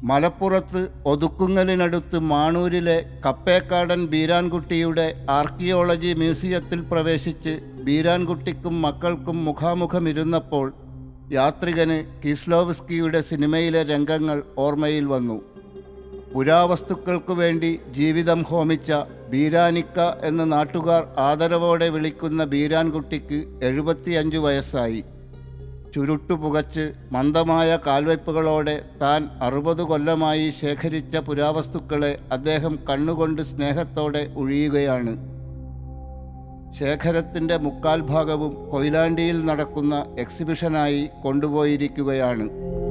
മലപ്പുറത്ത് ഒതുക്കുങ്ങലിനടുത്ത് മാണൂരിലെ കപ്പേക്കാടൻ ബീരാൻകുട്ടിയുടെ ആർക്കിയോളജി മ്യൂസിയത്തിൽ പ്രവേശിച്ച് ബീരാൻകുട്ടിക്കും മക്കൾക്കും മുഖാമുഖമിരുന്നപ്പോൾ യാത്രികന് കിസ്ലോവ്സ്കിയുടെ സിനിമയിലെ രംഗങ്ങൾ ഓർമ്മയിൽ വന്നു പുരാവസ്തുക്കൾക്കു വേണ്ടി ജീവിതം ഹോമിച്ച ബീരാനിക്ക എന്ന് നാട്ടുകാർ ആദരവോടെ വിളിക്കുന്ന ബീരാൻകുട്ടിക്ക് എഴുപത്തിയഞ്ചു വയസ്സായി ചുരുട്ടുപുകച്ച് മന്ദമായ കാൽവയ്പ്പുകളോടെ താൻ അറുപത് കൊല്ലമായി ശേഖരിച്ച പുരാവസ്തുക്കളെ അദ്ദേഹം കണ്ണുകൊണ്ട് സ്നേഹത്തോടെ ഒഴിയുകയാണ് ശേഖരത്തിൻ്റെ മുക്കാൽ ഭാഗവും കൊയിലാണ്ടിയിൽ നടക്കുന്ന എക്സിബിഷനായി കൊണ്ടുപോയിരിക്കുകയാണ്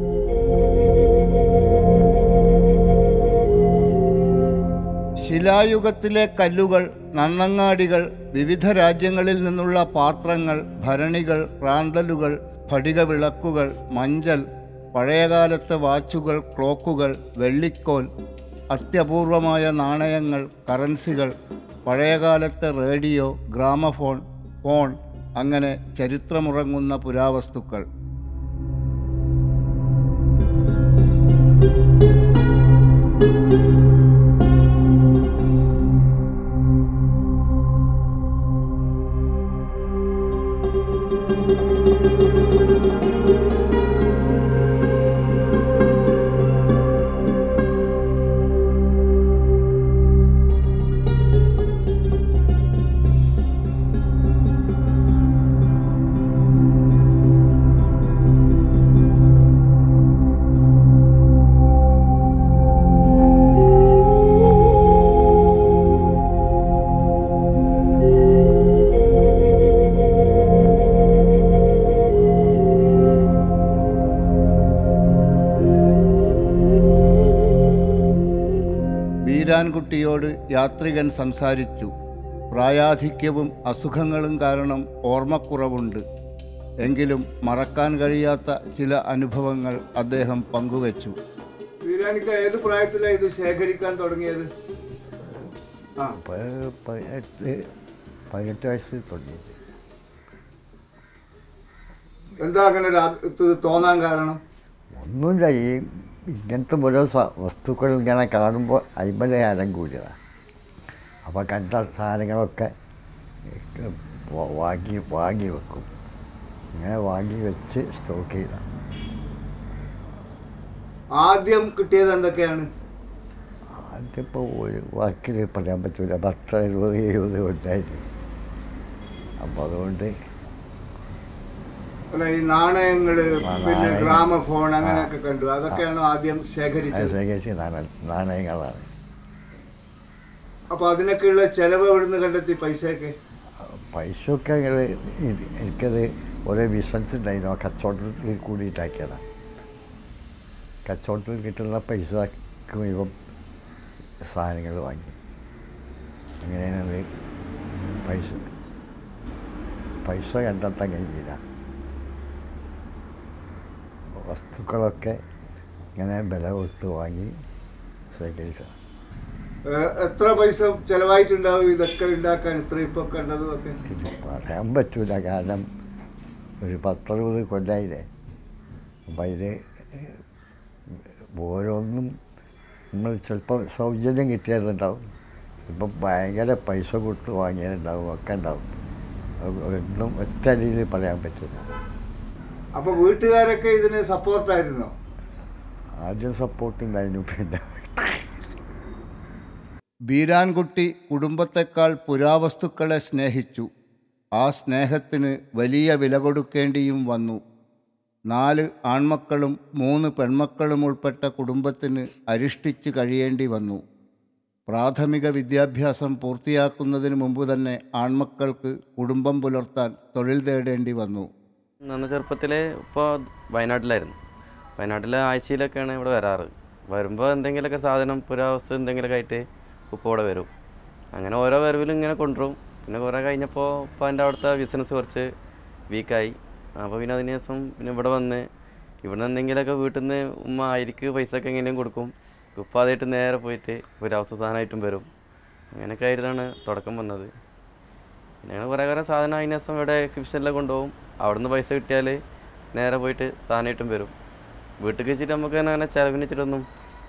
ശിലായുഗത്തിലെ കല്ലുകൾ നന്നങ്ങാടികൾ വിവിധ രാജ്യങ്ങളിൽ നിന്നുള്ള പാത്രങ്ങൾ ഭരണികൾ റാന്തലുകൾ സ്ഫടിക വിളക്കുകൾ മഞ്ചൽ പഴയകാലത്തെ വാച്ചുകൾ ക്ലോക്കുകൾ വെള്ളിക്കോൽ അത്യപൂർവമായ നാണയങ്ങൾ കറൻസികൾ പഴയകാലത്തെ റേഡിയോ ഗ്രാമഫോൺ ഫോൺ അങ്ങനെ ചരിത്രമുറങ്ങുന്ന പുരാവസ്തുക്കൾ ബീരാൻകുട്ടിയോട് യാത്രികൻ സംസാരിച്ചു പ്രായാധിക്യവും അസുഖങ്ങളും കാരണം ഓർമ്മക്കുറവുണ്ട് എങ്കിലും മറക്കാൻ കഴിയാത്ത ചില അനുഭവങ്ങൾ അദ്ദേഹം പങ്കുവച്ചു ബീരാനിക്ക ഏത് പ്രായത്തിലാണ് ഇത് ശേഖരിക്കാൻ തുടങ്ങിയത് ആ പ- പതിനെട്ട് പതിനെട്ട് വയസ്സിൽ തുടങ്ങി എന്താ അങ്ങനെ ഒരു ആ- ഇത് തോന്നാൻ കാരണം ഒന്നുമില്ല ഈ ഇങ്ങനത്തെ ഓരോ സ- വസ്തുക്കൾ ഇങ്ങനെ കാണുമ്പോൾ അയിമ്പല ഹരം കൂടിയതാണ് അപ്പോൾ കണ്ട സാധനങ്ങളൊക്കെ ഇട്ട് വാ- വാങ്ങി വാങ്ങി വെക്കും ഇങ്ങനെ വാങ്ങി വെച്ച് സ്റ്റോക്ക് ചെയ്ത ആദ്യം കിട്ടിയത് എന്തൊക്കെയാണ് അതിപ്പോൾ ഒരു വാക്കിൽ പറയാൻ പറ്റില്ല പത്ത് എഴുപത് എഴുപത് കൊണ്ടായിരുന്നു അപ്പോൾ അതുകൊണ്ട് അല്ല ഈ നാണയങ്ങള് ആ, പിന്നെ നാണയം. ഗ്രാമഫോൺ അങ്ങനെയൊക്കെ കണ്ടു അതൊക്കെയാണ് ആദ്യം അത് ശേഖരിച്ചത് ശേഖരിച്ച നാണ നാണയങ്ങളാണ് അപ്പൊ അതിനൊക്കെയുള്ള ചെലവ് എവിടുന്ന് കണ്ടെത്തി പൈസയൊക്കെ പൈസയൊക്കെ ഞങ്ങൾ എനിക്കത് ഓരോ ബിസിനസ് ഉണ്ടായിരുന്നു ആ കച്ചവടത്തിൽ കൂടിയിട്ടാക്കിയതാണ് കച്ചവടത്തിൽ കിട്ടുന്ന പൈസക്ക് മുഴുവൻ സാധനങ്ങൾ വാങ്ങി അങ്ങനെയാണ് പൈസ പൈസ കണ്ടെത്താൻ കഴിഞ്ഞില്ല വസ്തുക്കളൊക്കെ ഇങ്ങനെ വില കൊടുത്ത് വാങ്ങി ശേഖരിച്ചതാണ് ഏഹ്, എത്ര പൈസ ചെലവായിട്ടുണ്ടാവും ഇതൊക്കെ ഉണ്ടാക്കാൻ ഇത്ര ഇപ്പൊ കണ്ടതും ഒക്കെ ഇത് പറയാൻ പറ്റൂല കാരണം ഒരു പത്തറുപത് കൊല്ലായില്ലേ അപ്പം അതിൽ ഓരോന്നും നമ്മൾ ചിലപ്പോൾ സൗജന്യം കിട്ടിയതുണ്ടാവും ഇപ്പം ഭയങ്കര പൈസ കൊടുത്ത് വാങ്ങിയതുണ്ടാവും ഒക്കെ ഉണ്ടാവും അത് ഒന്നും ഒറ്റ അടിയിൽ പറയാൻ പറ്റില്ല അപ്പൊ വീട്ടുകാരൊക്കെ ഇതിന് സപ്പോർട്ടായിരുന്നോ ആദ്യം സപ്പോർട്ട് ഉണ്ടായിരുന്നു പിന്നെ ബീരാൻകുട്ടി കുടുംബത്തെക്കാൾ പുരാവസ്തുക്കളെ സ്നേഹിച്ചു ആ സ്നേഹത്തിന് വലിയ വില കൊടുക്കേണ്ടിയും വന്നു നാല് ആൺമക്കളും മൂന്ന് പെൺമക്കളും ഉൾപ്പെട്ട കുടുംബത്തിന് അരിഷ്ടിച്ച് കഴിയേണ്ടി വന്നു പ്രാഥമിക വിദ്യാഭ്യാസം പൂർത്തിയാക്കുന്നതിന് മുമ്പ് തന്നെ ആൺമക്കൾക്ക് കുടുംബം പുലർത്താൻ തൊഴിൽ തേടേണ്ടി വന്നു നന്ന ചെറുപ്പത്തിൽ ഇപ്പോൾ വയനാട്ടിലായിരുന്നു വയനാട്ടിൽ ആഴ്ചയിലൊക്കെയാണ് ഇവിടെ വരാറ് വരുമ്പോൾ എന്തെങ്കിലുമൊക്കെ സാധനം പുരാവസ്തു എന്തെങ്കിലുമൊക്കെ ആയിട്ട് ഉപ്പ ഇവിടെ വരും അങ്ങനെ ഓരോ വരവിലും ഇങ്ങനെ കൊണ്ടുവരും പിന്നെ കുറേ കഴിഞ്ഞപ്പോൾ ഇപ്പോൾ എൻ്റെ അവിടുത്തെ ബിസിനസ് കുറച്ച് വീക്കായി അപ്പോൾ പിന്നെ അതിന് ശേഷം പിന്നെ ഇവിടെ വന്ന് ഇവിടെ നിന്ന് എന്തെങ്കിലുമൊക്കെ വീട്ടിൽ നിന്ന് ഉമ്മ അരിക്ക് പൈസ ഒക്കെ എങ്ങനെയും കൊടുക്കും ഉപ്പ അതായിട്ട് നേരെ പോയിട്ട് പുരാവസ്തു സാധനമായിട്ടും വരും അങ്ങനെയൊക്കെ ആയിട്ടാണ് തുടക്കം വന്നത് പിന്നെ ഞങ്ങൾ കുറേ കുറേ സാധനം അതിന് ദിവസം ഇവിടെ എക്സിബിഷനിൽ കൊണ്ടുപോകും അവിടെ നിന്ന് പൈസ കിട്ടിയാൽ നേരെ പോയിട്ട് സാധനമായിട്ടും വരും വീട്ടിൽ വെച്ചിട്ട് നമുക്ക് അങ്ങനെ ചിലവിന് വെച്ചിട്ടൊന്നും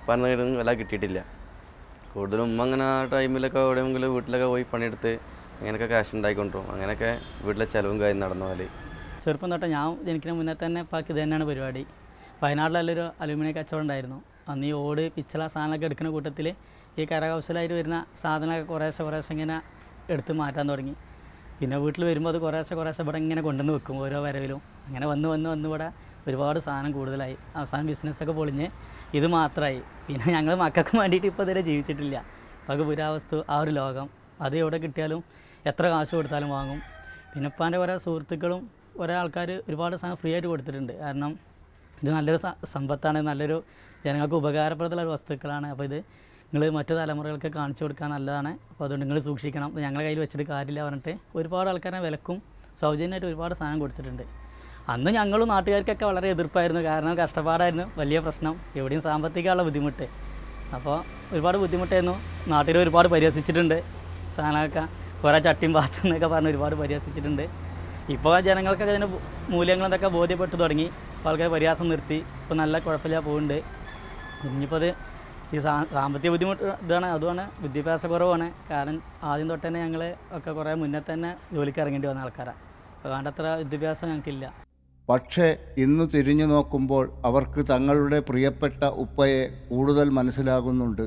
പറഞ്ഞ വില കിട്ടിയിട്ടില്ല കൂടുതലും ഉമ്മ അങ്ങനെ ആ ടൈമിലൊക്കെ എവിടെയെങ്കിലും വീട്ടിലൊക്കെ പോയി പണിയെടുത്ത് അങ്ങനെയൊക്കെ ക്യാഷ് ഉണ്ടായിക്കൊണ്ടിരും അങ്ങനെയൊക്കെ വീട്ടിലെ ചിലവും കാര്യം നടന്ന പോലെ ചെറുപ്പം തൊട്ട് ഞാൻ ജനിക്കുന്ന മുന്നേ തന്നെ ഇപ്പാക്ക് ഇത് തന്നെയാണ് പരിപാടി വയനാട്ടിലല്ലൊരു അലുമിനിയം കച്ചവടം ഉണ്ടായിരുന്നു അന്ന് ഈ ഓട് പിച്ചള സാധനമൊക്കെ എടുക്കുന്ന കൂട്ടത്തിൽ ഈ കരകൗശലമായിട്ട് വരുന്ന സാധനമൊക്കെ കുറേശ്ശെ കുറേശ്ശെ ഇങ്ങനെ എടുത്ത് മാറ്റാൻ തുടങ്ങി പിന്നെ വീട്ടിൽ വരുമ്പോൾ അത് കുറേശ്ശെ കുറേശ്ശെ ഇവിടെ ഇങ്ങനെ കൊണ്ടുവന്ന് വെക്കും ഓരോ വരവിലും അങ്ങനെ വന്ന് വന്ന് വന്ന് ഇവിടെ ഒരുപാട് സാധനം കൂടുതലായി അവസാനം ബിസിനസ്സൊക്കെ പൊളിഞ്ഞ് ഇത് മാത്രമായി പിന്നെ ഞങ്ങൾ മക്കൾക്ക് വേണ്ടിയിട്ട് ഇപ്പോൾ ഇതുവരെ ജീവിച്ചിട്ടില്ല പക പുരാവസ്തു ആ ഒരു ലോകം അത് എവിടെ കിട്ടിയാലും എത്ര കാശ് കൊടുത്താലും വാങ്ങും പിന്നെ ഇപ്പാൻ്റെ കുറേ സുഹൃത്തുക്കളും കുറേ ആൾക്കാർ ഒരുപാട് സാധനം ഫ്രീ ആയിട്ട് കൊടുത്തിട്ടുണ്ട് കാരണം ഇത് നല്ലൊരു സ- സമ്പത്താണ് നല്ലൊരു ജനങ്ങൾക്ക് ഉപകാരപ്രദമുള്ള ഒരു വസ്തുക്കളാണ് അപ്പോൾ ഇത് നിങ്ങൾ മറ്റു തലമുറകൾക്ക് കാണിച്ചു കൊടുക്കാൻ നല്ലതാണ് അപ്പോൾ അതുകൊണ്ട് നിങ്ങൾ സൂക്ഷിക്കണം ഇത് ഞങ്ങളുടെ കയ്യിൽ വെച്ചിട്ട് കാര്യമില്ല പറഞ്ഞിട്ട് ഒരുപാട് ആൾക്കാരെ വിലക്കും സൗജന്യമായിട്ട് ഒരുപാട് സാധനം കൊടുത്തിട്ടുണ്ട് അന്ന് ഞങ്ങളും നാട്ടുകാർക്കൊക്കെ വളരെ എതിർപ്പായിരുന്നു കാരണം കഷ്ടപ്പാടായിരുന്നു വലിയ പ്രശ്നം എവിടെയും സാമ്പത്തികമുള്ള ബുദ്ധിമുട്ട് അപ്പോൾ ഒരുപാട് ബുദ്ധിമുട്ടായിരുന്നു നാട്ടിൽ ഒരുപാട് പരിഹസിച്ചിട്ടുണ്ട് സാധനമൊക്കെ കുറേ ചട്ടിയും പാത്രം എന്നൊക്കെ പറഞ്ഞ് ഒരുപാട് പരിഹസിച്ചിട്ടുണ്ട് ഇപ്പോൾ ജനങ്ങൾക്കൊക്കെ അതിൻ്റെ ബു- മൂല്യങ്ങൾ ഇതൊക്കെ ബോധ്യപ്പെട്ടു തുടങ്ങി അപ്പോൾ ആൾക്കാർ പരിഹാസം നിർത്തി ഇപ്പോൾ നല്ല കുഴപ്പമില്ല പോകുന്നുണ്ട് ഇനിയിപ്പോൾ അത് ഈ സാ സാമ്പത്തിക ബുദ്ധിമുട്ട് ഇതാണ് അതുമാണ് വിദ്യാഭ്യാസ കുറവാണ് കാരണം ആദ്യം തൊട്ട് തന്നെ ഞങ്ങൾ ഒക്കെ കുറേ മുന്നേ തന്നെ ജോലിക്ക് ഇറങ്ങേണ്ടി വന്ന ആൾക്കാരാണ് അപ്പോൾ വേണ്ടത്ര വിദ്യാഭ്യാസം ഞങ്ങൾക്കില്ല പക്ഷേ ഇന്ന് തിരിഞ്ഞു നോക്കുമ്പോൾ അവർക്ക് തങ്ങളുടെ പ്രിയപ്പെട്ട ഉപ്പയെ കൂടുതൽ മനസ്സിലാകുന്നുണ്ട്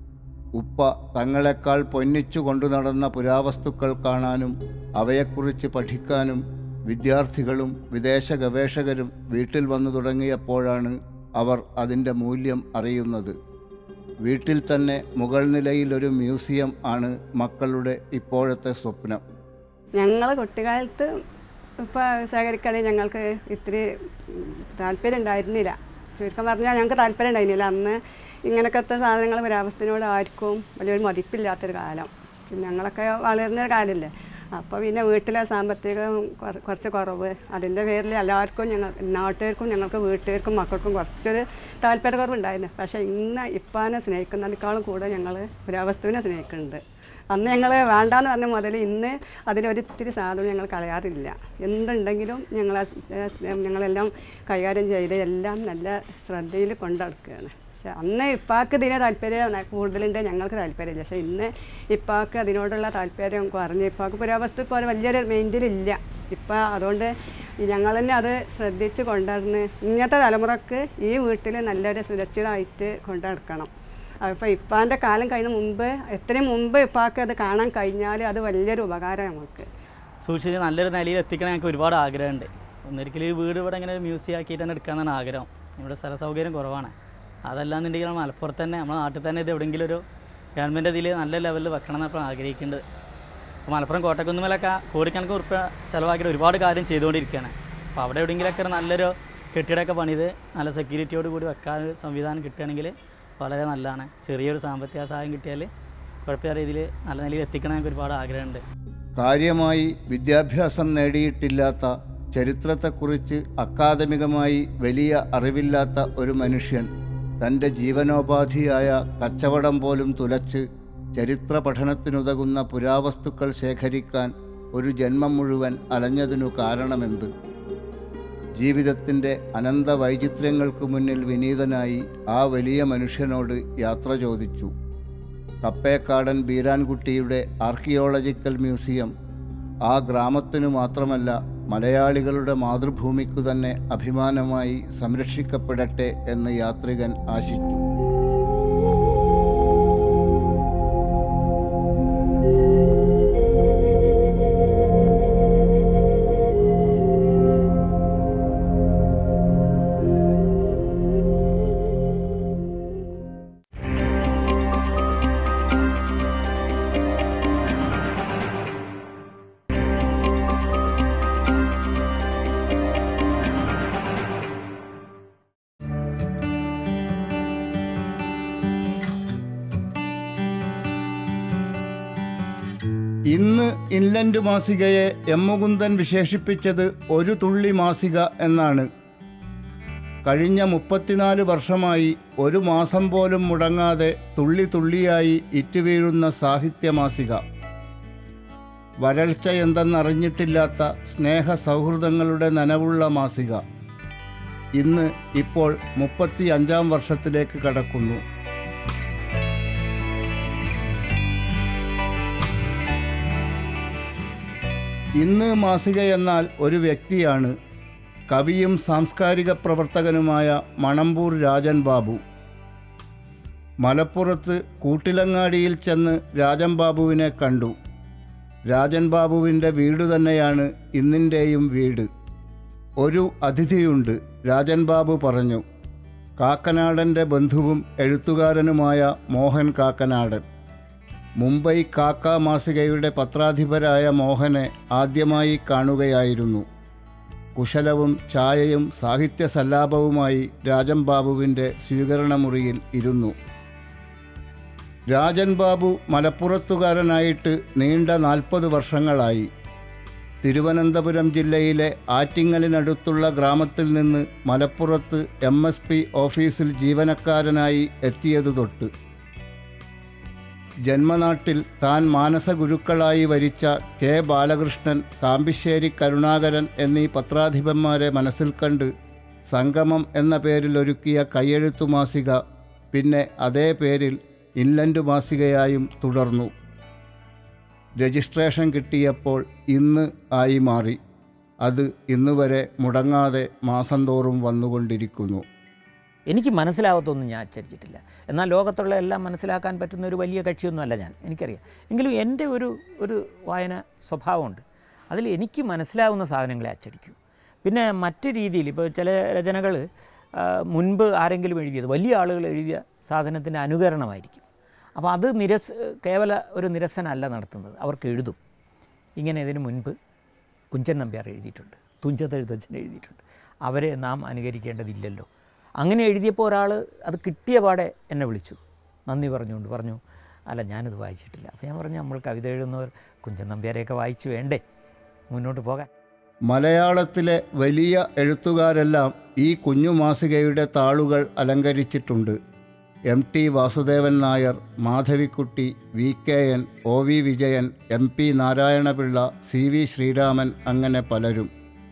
ഉപ്പ തങ്ങളെക്കാൾ പൊന്നിച്ചു കൊണ്ടു നടന്ന പുരാവസ്തുക്കൾ കാണാനും അവയെക്കുറിച്ച് പഠിക്കാനും വിദ്യാർത്ഥികളും വിദേശ ഗവേഷകരും വീട്ടിൽ വന്നു തുടങ്ങിയപ്പോഴാണ് അവർ അതിൻ്റെ മൂല്യം അറിയുന്നത് വീട്ടിൽ തന്നെ മുകൾ നിലയിൽ ഒരു മ്യൂസിയം ആണ് മക്കളുടെ ഇപ്പോഴത്തെ സ്വപ്നം ഞങ്ങൾ കുട്ടിക്കാലത്ത് ഇപ്പോൾ ശേഖരിക്കണേ ഞങ്ങൾക്ക് ഇത്തിരി താല്പര്യം ഉണ്ടായിരുന്നില്ല ചുരുക്കം പറഞ്ഞാൽ ഞങ്ങൾക്ക് താല്പര്യം ഉണ്ടായിരുന്നില്ല അന്ന് ഇങ്ങനത്തെ സാധനങ്ങൾ പുരാവസ്ഥനോട് ആർക്കും വലിയൊരു മതിപ്പില്ലാത്തൊരു കാലം പിന്നെ ഞങ്ങളൊക്കെ വളരുന്ന ഒരു കാലമല്ലേ അപ്പോൾ പിന്നെ വീട്ടിലെ സാമ്പത്തികം കുറ- കുറച്ച് കുറവ് അതിൻ്റെ പേരിൽ എല്ലാവർക്കും ഞങ്ങൾ നാട്ടുകാർക്കും ഞങ്ങൾക്ക് വീട്ടുകാർക്കും മക്കൾക്കും കുറച്ചൊരു താല്പര്യക്കുറവുണ്ടായിരുന്നു പക്ഷേ ഇന്ന് ഇപ്പാനെ സ്നേഹിക്കുന്നതിനേക്കാളും കൂടെ ഞങ്ങൾ പുരാവസ്തുവിനെ സ്നേഹിക്കുന്നുണ്ട് അന്ന് ഞങ്ങൾ വേണ്ടാന്ന് പറഞ്ഞ മുതൽ ഇന്ന് അതിലൊരിത്തിരി സാധനം ഞങ്ങൾ കളയാറില്ല എന്തുണ്ടെങ്കിലും ഞങ്ങൾ ഞങ്ങളെല്ലാം കൈകാര്യം ചെയ്ത് എല്ലാം നല്ല ശ്രദ്ധയിൽ കൊണ്ടുനടക്കുകയാണ് പക്ഷെ അന്ന് ഇപ്പാക്ക് ഇതിനെ താല്പര്യം കൂടുതലുണ്ട് ഞങ്ങൾക്ക് താല്പര്യമില്ല പക്ഷെ ഇന്ന് ഇപ്പാക്ക് അതിനോടുള്ള താല്പര്യം കുറഞ്ഞ് ഇപ്പാക്ക് പുരാവസ്തു ഇപ്പോൾ വലിയൊരു മൈൻഡിലില്ല ഇപ്പം അതുകൊണ്ട് ഞങ്ങൾ തന്നെ അത് ശ്രദ്ധിച്ച് കൊണ്ടുവന്ന് ഇങ്ങനത്തെ തലമുറക്ക് ഈ വീട്ടിൽ നല്ലൊരു സുരക്ഷിതമായിട്ട് കൊണ്ടു നടക്കണം അപ്പോൾ ഇപ്പാൻ്റെ കാലം കഴിഞ്ഞ മുമ്പ് എത്രയും മുമ്പ് ഇപ്പാക്ക് അത് കാണാൻ കഴിഞ്ഞാൽ അത് വലിയൊരു ഉപകാരം നമുക്ക് സൂക്ഷിച്ച് നല്ലൊരു നിലയിൽ എത്തിക്കണം ഞങ്ങൾക്ക് ഒരുപാട് ആഗ്രഹമുണ്ട് ഒന്നൊരിക്കലും ഈ വീട് ഇവിടെ ഇങ്ങനെ ഒരു മ്യൂസിയം ആക്കിയിട്ട് തന്നെ എടുക്കാമെന്നാണ് ആഗ്രഹം ഇവിടെ സ്ഥല സൗകര്യം കുറവാണ് അതല്ലാന്നുണ്ടെങ്കിൽ നമ്മൾ മലപ്പുറത്ത് തന്നെ നമ്മുടെ നാട്ടിൽ തന്നെ ഇത് എവിടെയെങ്കിലും ഒരു ഗവൺമെൻറ് ഇതിൽ നല്ല ലെവലിൽ വെക്കണം എന്നാണ് ഇപ്പോൾ ആഗ്രഹിക്കേണ്ടത് അപ്പോൾ മലപ്പുറം കോട്ടക്കുന്നുമലൊക്കെ കോടിക്കണക്കിന് ഉറുപ്പ്യ ചിലവാക്കിയിട്ട് ഒരുപാട് കാര്യം ചെയ്തുകൊണ്ടിരിക്കുകയാണ് അപ്പോൾ അവിടെ എവിടെയെങ്കിലുമൊക്കെ ഒരു നല്ലൊരു കെട്ടിടമൊക്കെ പണിത് നല്ല സെക്യൂരിറ്റിയോട് കൂടി വെക്കാൻ ഒരു സംവിധാനം കിട്ടുകയാണെങ്കിൽ വളരെ നല്ലതാണ് ചെറിയൊരു സാമ്പത്തിക സഹായം കിട്ടിയാൽ കുഴപ്പമില്ല രീതിയിൽ നല്ല നിലയിൽ എത്തിക്കണം എനിക്ക് ഒരുപാട് ആഗ്രഹമുണ്ട് കാര്യമായി വിദ്യാഭ്യാസം നേടിയിട്ടില്ലാത്ത ചരിത്രത്തെക്കുറിച്ച് അക്കാദമികമായി വലിയ അറിവില്ലാത്ത ഒരു മനുഷ്യൻ തൻ്റെ ജീവനോപാധിയായ കച്ചവടം പോലും തുലച്ച് ചരിത്ര പഠനത്തിനുതകുന്ന പുരാവസ്തുക്കൾ ശേഖരിക്കാൻ ഒരു ജന്മം മുഴുവൻ അലഞ്ഞതിനു കാരണമെന്ത് ജീവിതത്തിൻ്റെ അനന്ത വൈചിത്ര്യങ്ങൾക്ക് മുന്നിൽ വിനീതനായി ആ വലിയ മനുഷ്യനോട് യാത്ര ചോദിച്ചു കപ്പേക്കാടൻ ബീരാൻകുട്ടിയുടെ ആർക്കിയോളജിക്കൽ മ്യൂസിയം ആ ഗ്രാമത്തിനു മാത്രമല്ല മലയാളികളുടെ മാതൃഭൂമിക്കു തന്നെ അഭിമാനമായി സംരക്ഷിക്കപ്പെടട്ടെ എന്ന് യാത്രികൻ ആശിച്ചു ഇന്ന് ഇൻലൻഡ് മാസികയെ എം മുകുന്ദൻ വിശേഷിപ്പിച്ചത് ഒരു തുള്ളി മാസിക എന്നാണ് കഴിഞ്ഞ മുപ്പത്തിനാല് വർഷമായി ഒരു മാസം പോലും മുടങ്ങാതെ തുള്ളി തുള്ളിയായി ഇറ്റുവീഴുന്ന സാഹിത്യ മാസിക വരൾച്ച എന്തെന്നറിഞ്ഞിട്ടില്ലാത്ത സ്നേഹ സൗഹൃദങ്ങളുടെ നനവുള്ള മാസിക ഇന്ന് ഇപ്പോൾ മുപ്പത്തി അഞ്ചാം വർഷത്തിലേക്ക് കടക്കുന്നു ഇന്ന് മാസിക എന്നാൽ ഒരു വ്യക്തിയാണ് കവിയും സാംസ്കാരിക പ്രവർത്തകനുമായ മണമ്പൂർ രാജൻ ബാബു മലപ്പുറത്ത് കൂട്ടിലങ്ങാടിയിൽ ചെന്ന് രാജൻ ബാബുവിനെ കണ്ടു രാജൻ ബാബുവിൻ്റെ വീട് തന്നെയാണ് ഇന്നിൻ്റെയും വീട് ഒരു അതിഥിയുണ്ട് രാജൻ ബാബു പറഞ്ഞു കാക്കനാടൻ്റെ ബന്ധുവും എഴുത്തുകാരനുമായ മോഹൻ കാക്കനാടൻ മുംബൈ കാക്ക മാസികയുടെ പത്രാധിപരായ മോഹനെ ആദ്യമായി കാണുകയായിരുന്നു കുശലവും ചായയും സാഹിത്യ സല്ലാപവുമായി രാജൻ ബാബുവിൻ്റെ സ്വീകരണമുറിയിൽ ഇരുന്നു രാജൻ ബാബു മലപ്പുറത്തുകാരനായിട്ട് നീണ്ട നാൽപ്പത് വർഷങ്ങളായി തിരുവനന്തപുരം ജില്ലയിലെ ആറ്റിങ്ങലിനടുത്തുള്ള ഗ്രാമത്തിൽ നിന്ന് മലപ്പുറത്ത് എം എസ് പി ഓഫീസിൽ ജീവനക്കാരനായി എത്തിയതു തൊട്ട് ജന്മനാട്ടിൽ താൻ മാനസഗുരുക്കളായി വരിച്ച കെ ബാലകൃഷ്ണൻ കാമ്പിശ്ശേരി കരുണാകരൻ എന്നീ പത്രാധിപന്മാരെ മനസ്സിൽ കണ്ട് സംഗമം എന്ന പേരിൽ ഒരുക്കിയ കയ്യെഴുത്തു മാസിക പിന്നെ അതേ പേരിൽ ഇൻലൻഡ് മാസികയായും തുടർന്നു രജിസ്ട്രേഷൻ കിട്ടിയപ്പോൾ ഇന്ന് ആയി മാറി അത് ഇന്നുവരെ മുടങ്ങാതെ മാസം തോറും വന്നുകൊണ്ടിരിക്കുന്നു എനിക്ക് മനസ്സിലാവത്തൊന്നും ഞാൻ അച്ചടിച്ചിട്ടില്ല എന്നാൽ ലോകത്തുള്ള എല്ലാം മനസ്സിലാക്കാൻ പറ്റുന്ന ഒരു വലിയ കക്ഷിയൊന്നുമല്ല ഞാൻ എനിക്കറിയാം എങ്കിലും എൻ്റെ ഒരു ഒരു വായന സ്വഭാവമുണ്ട് അതിൽ എനിക്ക് മനസ്സിലാവുന്ന സാധനങ്ങളെ അച്ചടിക്കൂ പിന്നെ മറ്റ് രീതിയിൽ ഇപ്പോൾ ചില രചനകൾ മുൻപ് ആരെങ്കിലും എഴുതിയത് വലിയ ആളുകൾ എഴുതിയ സാധനത്തിൻ്റെ അനുകരണമായിരിക്കും അപ്പോൾ അത് നിരസ് കേവല ഒരു നിരസനല്ല നടത്തുന്നത് അവർക്ക് എഴുതും ഇങ്ങനെ ഇതിന് മുൻപ് കുഞ്ചൻ നമ്പ്യാർ എഴുതിയിട്ടുണ്ട് തുഞ്ചത്തെഴുത്തച്ഛൻ എഴുതിയിട്ടുണ്ട് അവരെ നാം അനുകരിക്കേണ്ടതില്ലല്ലോ അങ്ങനെ എഴുതിയപ്പോൾ ഒരാൾ അത് കിട്ടിയ പാടെ എന്നെ വിളിച്ചു നന്ദി പറഞ്ഞുകൊണ്ട് പറഞ്ഞു അല്ല ഞാനിത് വായിച്ചിട്ടില്ല അപ്പോൾ ഞാൻ പറഞ്ഞു നമ്മൾ കവിത എഴുതുന്നവർ കുഞ്ചൻ നമ്പ്യാരെയൊക്കെ വായിച്ചു വേണ്ടേ മുന്നോട്ട് പോകാൻ മലയാളത്തിലെ വലിയ എഴുത്തുകാരെല്ലാം ഈ കുഞ്ഞു മാസികയുടെ താളുകൾ അലങ്കരിച്ചിട്ടുണ്ട് M T Vasudevan Nair Madhavikutty V K N O V Vijayan M P Narayanapillai C V Sreeraman അങ്ങനെ പലരും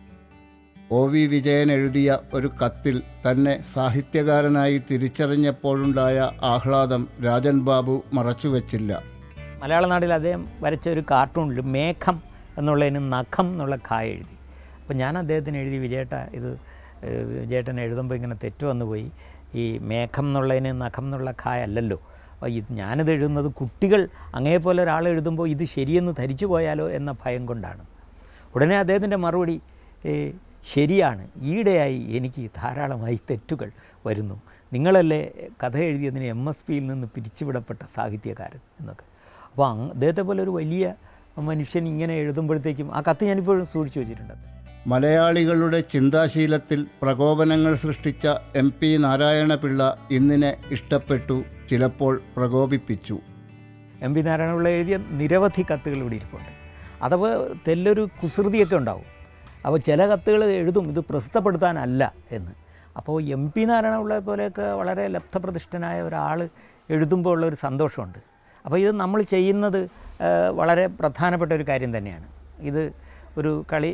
ഒ വി വിജയൻ എഴുതിയ ഒരു കത്തിൽ തന്നെ സാഹിത്യകാരനായി തിരിച്ചറിഞ്ഞപ്പോഴുണ്ടായ ആഹ്ലാദം രാജൻ ബാബു മറച്ചുവെച്ചില്ല മലയാള നാട്ടിൽ അദ്ദേഹം വരച്ച ഒരു കാർട്ടൂണിൽ മേഘം എന്നുള്ളതിന് നഖം എന്നുള്ള ഖായ എഴുതി അപ്പം ഞാൻ അദ്ദേഹത്തിന് എഴുതി വിജയേട്ട ഇത് ഏഹ്, വിജയേട്ടൻ എഴുതുമ്പോൾ ഇങ്ങനെ തെറ്റ് വന്നു പോയി ഈ മേഘം എന്നുള്ളതിന് നഖം എന്നുള്ള ഖായ അല്ലല്ലോ അപ്പോൾ ഇത് ഞാനിത് എഴുതുന്നത് കുട്ടികൾ അങ്ങേപോലെ ഒരാൾ എഴുതുമ്പോൾ ഇത് ശരിയെന്ന് ധരിച്ചു പോയാലോ എന്ന ഭയം കൊണ്ടാണ് ഉടനെ അദ്ദേഹത്തിൻ്റെ മറുപടി ഏ, ശരിയാണ് ഈയിടെയായി എനിക്ക് ധാരാളമായി തെറ്റുകൾ വരുന്നു നിങ്ങളല്ലേ കഥ എഴുതിയതിന് എം എസ് പിയിൽ നിന്ന് പിരിച്ചുവിടപ്പെട്ട സാഹിത്യകാരൻ എന്നൊക്കെ അപ്പോൾ അങ് അദ്ദേഹത്തെ പോലെ ഒരു വലിയ മനുഷ്യൻ ഇങ്ങനെ എഴുതുമ്പോഴത്തേക്കും ആ കത്ത് ഞാനിപ്പോഴും സൂക്ഷിച്ചു വെച്ചിട്ടുണ്ട് മലയാളികളുടെ ചിന്താശീലത്തിൽ പ്രകോപനങ്ങൾ സൃഷ്ടിച്ച എം പി നാരായണപിള്ള ഇന്നിനെ ഇഷ്ടപ്പെട്ടു ചിലപ്പോൾ പ്രകോപിപ്പിച്ചു എം പി നാരായണപിള്ള എഴുതിയ നിരവധി കത്തുകൾ ഇവിടെ ഇരിപ്പുണ്ട് അഥവാ തെല്ലൊരു കുസൃതിയൊക്കെ ഉണ്ടാവും അപ്പോൾ ചില കത്തുകൾ എഴുതും ഇത് പ്രസിദ്ധപ്പെടുത്താനല്ല എന്ന് അപ്പോൾ എം പി നാരായണപിള്ള പോലെയൊക്കെ വളരെ ലബ്ധപ്രതിഷ്ഠനായ ഒരാൾ എഴുതുമ്പോൾ ഉള്ളൊരു സന്തോഷമുണ്ട് അപ്പോൾ ഇത് നമ്മൾ ചെയ്യുന്നത് ആ, വളരെ പ്രധാനപ്പെട്ട ഒരു കാര്യം തന്നെയാണ് ഇത് ഒരു കളി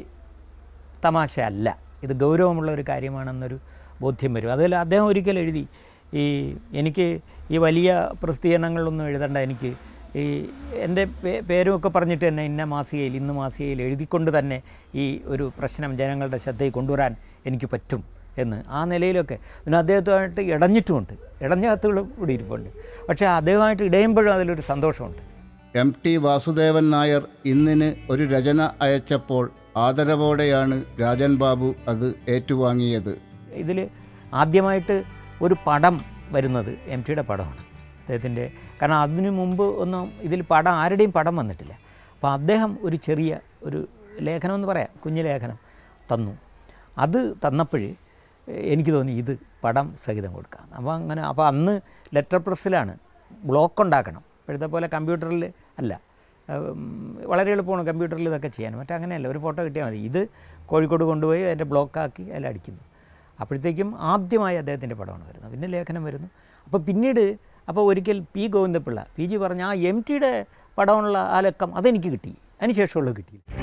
തമാശ അല്ല ഇത് ഗൗരവമുള്ള ഒരു കാര്യമാണെന്നൊരു ബോധ്യം വരും അതിൽ അദ്ദേഹം ഒരിക്കൽ എഴുതി ഈ എനിക്ക് ഈ വലിയ പ്രസിദ്ധീകരണങ്ങളിലൊന്നും എഴുതണ്ട എനിക്ക് ഈ എൻ്റെ പേ- പേരുമൊക്കെ പറഞ്ഞിട്ട് തന്നെ ഇന്ന മാസികയിൽ ഇന്ന് മാസികയിൽ എഴുതിക്കൊണ്ട് തന്നെ ഈ ഒരു പ്രശ്നം ജനങ്ങളുടെ ശ്രദ്ധയിൽ കൊണ്ടുവരാൻ എനിക്ക് പറ്റും എന്ന് ആ നിലയിലൊക്കെ പിന്നെ അദ്ദേഹത്തുമായിട്ട് ഇടഞ്ഞിട്ടുമുണ്ട് ഇടഞ്ഞ കത്തുകളും ഇവിടെ ഇരിപ്പുണ്ട് പക്ഷേ അദ്ദേഹമായിട്ട് ഇടയുമ്പോഴും അതിലൊരു സന്തോഷമുണ്ട് എം ടി വാസുദേവൻ നായർ ഇന്നിന് ഒരു രചന അയച്ചപ്പോൾ ആദരവോടെയാണ് രാജൻ ബാബു അത് ഏറ്റുവാങ്ങിയത് ഇതിൽ ആദ്യമായിട്ട് ഒരു പടം വരുന്നത് എം ടിയുടെ പടമാണ് അദ്ദേഹത്തിൻ്റെ കാരണം അതിനു മുമ്പ് ഒന്നും ഇതിൽ പടം ആരുടെയും പടം വന്നിട്ടില്ല അപ്പോൾ അദ്ദേഹം ഒരു ചെറിയ ഒരു ലേഖനം എന്ന് പറയാം കുഞ്ഞു ലേഖനം തന്നു അത് തന്നപ്പോൾ എനിക്ക് തോന്നി ഇത് പടം സഹിതം കൊടുക്കാം അപ്പോൾ അങ്ങനെ അപ്പോൾ അന്ന് ലെറ്റർ പ്രസ്സിലാണ് ബ്ലോക്ക് ഉണ്ടാക്കണം ഇപ്പോഴത്തെ പോലെ കമ്പ്യൂട്ടറിൽ അല്ല ഉം, വളരെ എളുപ്പമാണ് കമ്പ്യൂട്ടറിൽ ഇതൊക്കെ ചെയ്യാൻ മറ്റേ അങ്ങനെയല്ല ഒരു ഫോട്ടോ കിട്ടിയാൽ മതി ഇത് കോഴിക്കോട് കൊണ്ടുപോയി അതിൻ്റെ ബ്ലോക്കാക്കി അതിൽ അടിക്കുന്നു അപ്പോഴത്തേക്കും ആദ്യമായി അദ്ദേഹത്തിൻ്റെ പടമാണ് വരുന്നത് പിന്നെ ലേഖനം വരുന്നു അപ്പോൾ പിന്നീട് അപ്പോൾ ഒരിക്കൽ പി ഗോവിന്ദപിള്ള പി ജി പറഞ്ഞ ആ എം ടിയുടെ പടമുള്ള ആ ലക്കം അതെനിക്ക് കിട്ടി അതിന് ശേഷമുള്ളത് കിട്ടിയില്ല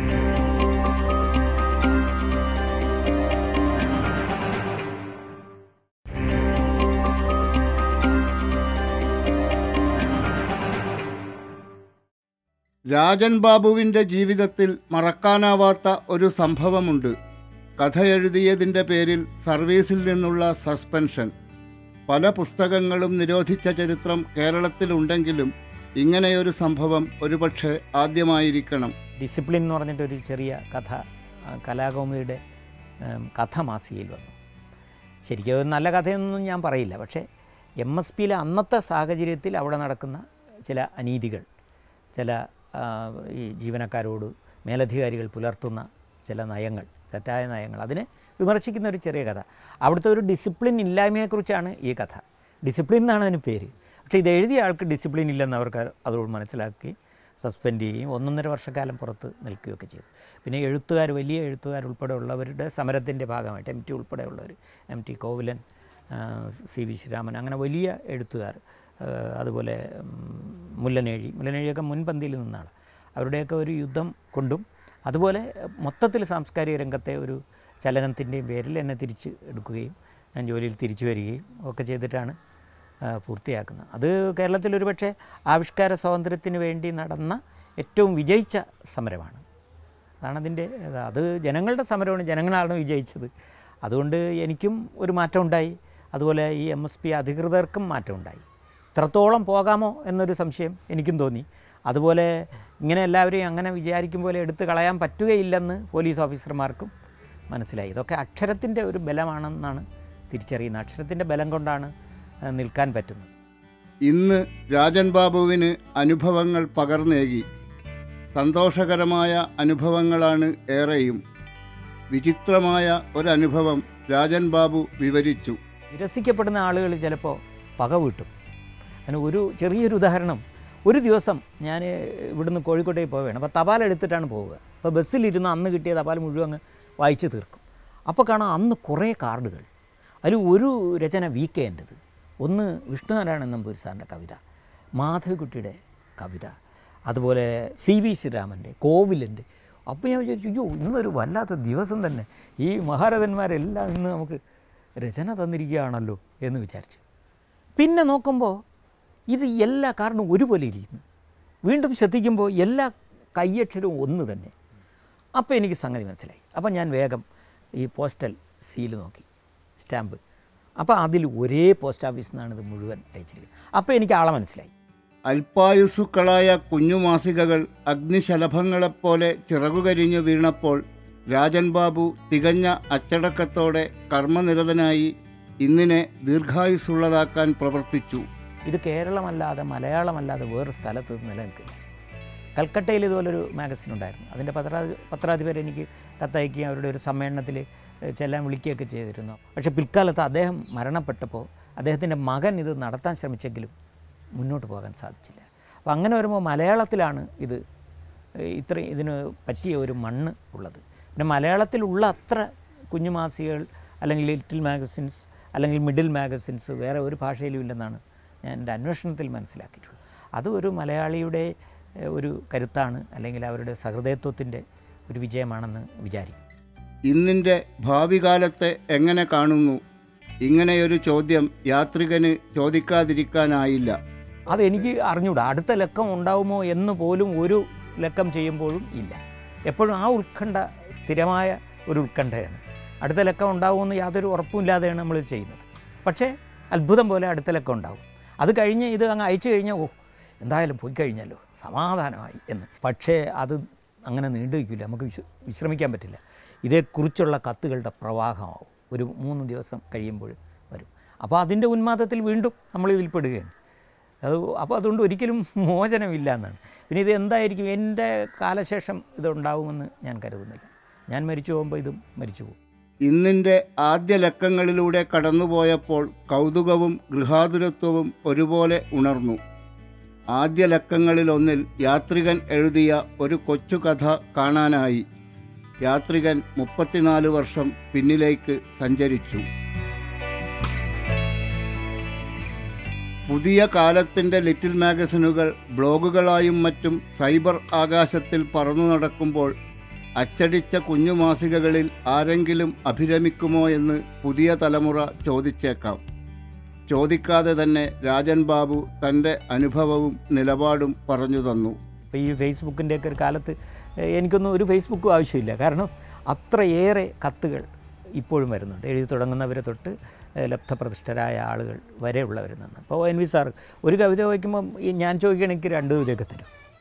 രാജൻ ബാബുവിൻ്റെ ജീവിതത്തിൽ മറക്കാനാവാത്ത ഒരു സംഭവമുണ്ട് കഥ എഴുതിയതിൻ്റെ പേരിൽ സർവീസിൽ നിന്നുള്ള സസ്പെൻഷൻ പല പുസ്തകങ്ങളും നിരോധിച്ച ചരിത്രം കേരളത്തിലുണ്ടെങ്കിലും ഇങ്ങനെയൊരു സംഭവം ഒരുപക്ഷെ ആദ്യമായിരിക്കണം ഡിസിപ്ലിൻ എന്ന് പറഞ്ഞിട്ടൊരു ചെറിയ കഥ ആ, കലാകൗമുദിയുടെ ഉം, കഥ മാസികയിൽ വന്നു ശരിക്കും അത് നല്ല കഥയൊന്നും ഞാൻ പറയില്ല പക്ഷേ എം എസ് പിയിലെ അന്നത്തെ സാഹചര്യത്തിൽ അവിടെ നടക്കുന്ന ചില അനീതികൾ ചില ആ, ഈ ജീവനക്കാരോട് മേലധികാരികൾ പുലർത്തുന്ന ചില നയങ്ങൾ തെറ്റായ നയങ്ങൾ അതിനെ വിമർശിക്കുന്ന ഒരു ചെറിയ കഥ അവിടുത്തെ ഒരു ഡിസിപ്ലിൻ ഇല്ലായ്മയെക്കുറിച്ചാണ് ഈ കഥ ഡിസിപ്ലിൻ എന്നാണ് അതിന് പേര് പക്ഷേ ഇത് എഴുതിയ ആൾക്ക് ഡിസിപ്ലിൻ ഇല്ലെന്ന് അവർക്ക് അതോട് മനസ്സിലാക്കി സസ്പെൻഡ് ചെയ്യുകയും ഒന്നൊന്നര വർഷക്കാലം പുറത്ത് നിൽക്കുകയൊക്കെ ചെയ്തു പിന്നെ എഴുത്തുകാർ വലിയ എഴുത്തുകാർ ഉൾപ്പെടെ ഉള്ളവരുടെ സമരത്തിൻ്റെ ഭാഗമായിട്ട് എം ടി ഉൾപ്പെടെയുള്ളവർ എം ടി കോവിലൻ ആ, സി വി ശ്രീരാമൻ അങ്ങനെ വലിയ എഴുത്തുകാർ ആ, അതുപോലെ ഉം, മുല്ലനേഴി മുല്ലനേഴിയൊക്കെ മുൻപന്തിയിൽ നിന്നാണ് അവരുടെയൊക്കെ ഒരു യുദ്ധം കൊണ്ടും അതുപോലെ മൊത്തത്തിൽ സാംസ്കാരിക രംഗത്തെ ഒരു ചലനത്തിൻ്റെയും പേരിൽ എന്നെ തിരിച്ച് എടുക്കുകയും ഞാൻ ജോലിയിൽ തിരിച്ചു വരികയും ഒക്കെ ചെയ്തിട്ടാണ് ആ, പൂർത്തിയാക്കുന്നത് അത് കേരളത്തിൽ ഒരുപക്ഷെ ആവിഷ്കാര സ്വാതന്ത്ര്യത്തിന് വേണ്ടി നടന്ന ഏറ്റവും വിജയിച്ച സമരമാണ് അതാണ് അതിൻ്റെ അത് ജനങ്ങളുടെ സമരമാണ് ജനങ്ങളാണ് വിജയിച്ചത് അതുകൊണ്ട് എനിക്കും ഒരു മാറ്റം ഉണ്ടായി അതുപോലെ ഈ എം എസ് പി അധികൃതർക്കും മാറ്റം ഉണ്ടായി ഇത്രത്തോളം പോകാമോ എന്നൊരു സംശയം എനിക്കും തോന്നി അതുപോലെ ഇങ്ങനെ എല്ലാവരെയും അങ്ങനെ വിചാരിക്കും പോലെ എടുത്തു കളയാൻ പറ്റുകയില്ലെന്ന് പോലീസ് ഓഫീസർമാർക്കും മനസ്സിലായി ഇതൊക്കെ അക്ഷരത്തിൻ്റെ ഒരു ബലമാണെന്നാണ് തിരിച്ചറിയുന്നത് അക്ഷരത്തിൻ്റെ ബലം കൊണ്ടാണ് ആ, നിൽക്കാൻ പറ്റുന്നത് ഇന്ന് രാജൻ ബാബുവിന് അനുഭവങ്ങൾ പകർന്നേകി സന്തോഷകരമായ അനുഭവങ്ങളാണ് ഏറെയും വിചിത്രമായ ഒരനുഭവം രാജൻ ബാബു വിവരിച്ചു നിരസിക്കപ്പെടുന്ന ആളുകൾ ചിലപ്പോൾ പക വീട്ടും അതിന് ഒരു ചെറിയൊരു ഉദാഹരണം ഒരു ദിവസം ഞാൻ ഇവിടുന്ന് കോഴിക്കോട്ടേക്ക് പോവുകയാണ് അപ്പോൾ തപാൽ എടുത്തിട്ടാണ് പോവുക അപ്പോൾ ബസ്സിലിരുന്ന് അന്ന് കിട്ടിയ തപാൽ മുഴുവൻ അങ്ങ് വായിച്ച് തീർക്കും അപ്പോൾ കാണാം അന്ന് കുറേ കാർഡുകൾ അതിൽ ഒരു രചന വി കെ എൻ്റെത് ഒന്ന് വിഷ്ണുനാരായണൻ നമ്പൂരി സാറിൻ്റെ കവിത മാധവിക്കുട്ടിയുടെ കവിത അതുപോലെ സി വി ശ്രീരാമൻ്റെ കോവിലൻ്റെ അപ്പോൾ ഞാൻ വിചാരിച്ചു അയ്യോ ഇന്നൊരു വല്ലാത്ത ദിവസം തന്നെ ഈ മഹാരഥന്മാരെല്ലാം ഇന്ന് നമുക്ക് രചന തന്നിരിക്കുകയാണല്ലോ എന്ന് വിചാരിച്ചു പിന്നെ നോക്കുമ്പോൾ ഇത് എല്ലാ കാരണവും ഒരുപോലെ ഇരിക്കുന്നു വീണ്ടും ശ്രദ്ധിക്കുമ്പോൾ എല്ലാ കയ്യക്ഷരവും ഒന്ന് തന്നെ അപ്പോൾ എനിക്ക് സംഗതി മനസ്സിലായി അപ്പോൾ ഞാൻ വേഗം ഈ പോസ്റ്റൽ സീല് നോക്കി സ്റ്റാമ്പ് അപ്പോൾ അതിൽ ഒരേ പോസ്റ്റ് ഓഫീസിൽ നിന്നാണ് ഇത് മുഴുവൻ അയച്ചിരിക്കുന്നത് അപ്പോൾ എനിക്ക് ആളെ മനസ്സിലായി അല്പായുസുക്കളായ കുഞ്ഞുമാസികകൾ അഗ്നിശലഭങ്ങളെപ്പോലെ ചിറകുകരിഞ്ഞു വീണപ്പോൾ രാജൻ ബാബു തികഞ്ഞ അച്ചടക്കത്തോടെ കർമ്മനിരതനായി ഇന്നിനെ ദീർഘായുസ്സുള്ളതാക്കാൻ പ്രവർത്തിച്ചു ഇത് കേരളമല്ലാതെ മലയാളമല്ലാതെ വേറൊരു സ്ഥലത്ത് ഇത് നിലനിൽക്കില്ല കൽക്കട്ടയിൽ ഇതുപോലൊരു മാഗസിൻ ഉണ്ടായിരുന്നു അതിൻ്റെ പത്രാ പത്രാധിപർ എനിക്ക് കത്തയക്കുകയും അവരുടെ ഒരു സമ്മേളനത്തിൽ ഏഹ്, ചെല്ലാൻ വിളിക്കുകയൊക്കെ ചെയ്തിരുന്നു പക്ഷേ പിൽക്കാലത്ത് അദ്ദേഹം മരണപ്പെട്ടപ്പോൾ അദ്ദേഹത്തിൻ്റെ മകൻ ഇത് നടത്താൻ ശ്രമിച്ചെങ്കിലും മുന്നോട്ട് പോകാൻ സാധിച്ചില്ല അപ്പോൾ അങ്ങനെ വരുമ്പോൾ മലയാളത്തിലാണ് ഇത് ഏഹ്, ഇത്രയും ഇതിന് പറ്റിയ ഒരു മണ്ണ് ഉള്ളത് പിന്നെ മലയാളത്തിലുള്ള അത്ര കുഞ്ഞുമാസികകൾ അല്ലെങ്കിൽ ലിറ്റിൽ മാഗസിൻസ് അല്ലെങ്കിൽ മിഡിൽ മാഗസിൻസ് വേറെ ഒരു ഭാഷയിലും ഇല്ലെന്നാണ് ഞാൻ എൻ്റെ അന്വേഷണത്തിൽ മനസ്സിലാക്കിയിട്ടുള്ളത് അത് ഒരു മലയാളിയുടെ ഏഹ്, ഒരു കരുത്താണ് അല്ലെങ്കിൽ അവരുടെ സഹൃദയത്വത്തിൻ്റെ ഒരു വിജയമാണെന്ന് വിചാരിക്കും ഇന്നിൻ്റെ ഭാവി കാലത്തെ എങ്ങനെ കാണുന്നു ഇങ്ങനെയൊരു ചോദ്യം യാത്രികന് ചോദിക്കാതിരിക്കാനായില്ല അതെനിക്ക് അറിഞ്ഞൂടാ അടുത്ത ലക്കം ഉണ്ടാവുമോ എന്ന് പോലും ഒരു ലക്കം ചെയ്യുമ്പോഴും ഇല്ല എപ്പോഴും ആ ഉത്കണ്ഠ സ്ഥിരമായ ഒരു ഉത്കണ്ഠയാണ് അടുത്ത ലക്കം ഉണ്ടാവുമെന്ന് യാതൊരു ഉറപ്പുമില്ലാതെയാണ് നമ്മൾ ഇത് ചെയ്യുന്നത് പക്ഷേ അത്ഭുതം പോലെ അടുത്ത ലക്കം ഉണ്ടാവും അത് കഴിഞ്ഞ് ഇത് അങ്ങ് അയച്ചു കഴിഞ്ഞാൽ ഓ എന്തായാലും പോയി കഴിഞ്ഞല്ലോ സമാധാനമായി എന്ന് പക്ഷേ അത് അങ്ങനെ നീണ്ടു നിൽക്കില്ല നമുക്ക് വിശ്ര വിശ്രമിക്കാൻ പറ്റില്ല ഇതേക്കുറിച്ചുള്ള കത്തുകളുടെ പ്രവാഹമാവും ഒരു മൂന്ന് ദിവസം കഴിയുമ്പോൾ വരും അപ്പോൾ അതിൻ്റെ ഉന്മാദത്തിൽ വീണ്ടും നമ്മൾ ഇതിൽ പെടുകയാണ് അത് അപ്പോൾ അതുകൊണ്ട് ഒരിക്കലും മോചനമില്ല എന്നാണ് പിന്നെ ഇത് എന്തായിരിക്കും എൻ്റെ കാലശേഷം ഇതുണ്ടാവുമെന്ന് ഞാൻ കരുതുന്നില്ല ഞാൻ മരിച്ചു പോകുമ്പോൾ ഇതും മരിച്ചു പോകും ഇന്നിൻ്റെ ആദ്യ ലക്കങ്ങളിലൂടെ കടന്നുപോയപ്പോൾ കൗതുകവും ഗൃഹാതുരത്വവും ഒരുപോലെ ഉണർന്നു ആദ്യ ലക്കങ്ങളിലൊന്നിൽ യാത്രികൻ എഴുതിയ ഒരു കൊച്ചു കഥ കാണാനായി യാത്രികൻ മുപ്പത്തിനാല് വർഷം പിന്നിലേക്ക് സഞ്ചരിച്ചു പുതിയ കാലത്തിൻ്റെ ലിറ്റിൽ മാഗസിനുകൾ ബ്ലോഗുകളായും മറ്റും സൈബർ ആകാശത്തിൽ പറന്നു നടക്കുമ്പോൾ അച്ചടിച്ച കുഞ്ഞുമാസികകളിൽ ആരെങ്കിലും അഭിരമിക്കുമോ എന്ന് പുതിയ തലമുറ ചോദിച്ചേക്കാം ചോദിക്കാതെ തന്നെ രാജൻ ബാബു തൻ്റെ അനുഭവവും നിലപാടും പറഞ്ഞു തന്നു ഇപ്പോൾ ഈ ഫേസ്ബുക്കിൻ്റെയൊക്കെ ഒരു കാലത്ത് ഏഹ്, എനിക്കൊന്നും ഒരു ഫേസ്ബുക്കും ആവശ്യമില്ല കാരണം അത്രയേറെ കത്തുകൾ ഇപ്പോഴും വരുന്നുണ്ട് എഴുതി തുടങ്ങുന്നവരെ തൊട്ട് ഏഹ്, ലബ്ധപ്രതിഷ്ഠരായ ആളുകൾ വരെ ഉള്ളവരിൽ നിന്ന് അപ്പോൾ എൻ വി സാർ ഒരു കവിത വായിക്കുമ്പം ഈ ഞാൻ ചോദിക്കുകയാണെങ്കിൽ എനിക്ക് രണ്ട് കവിതയൊക്കെ തരും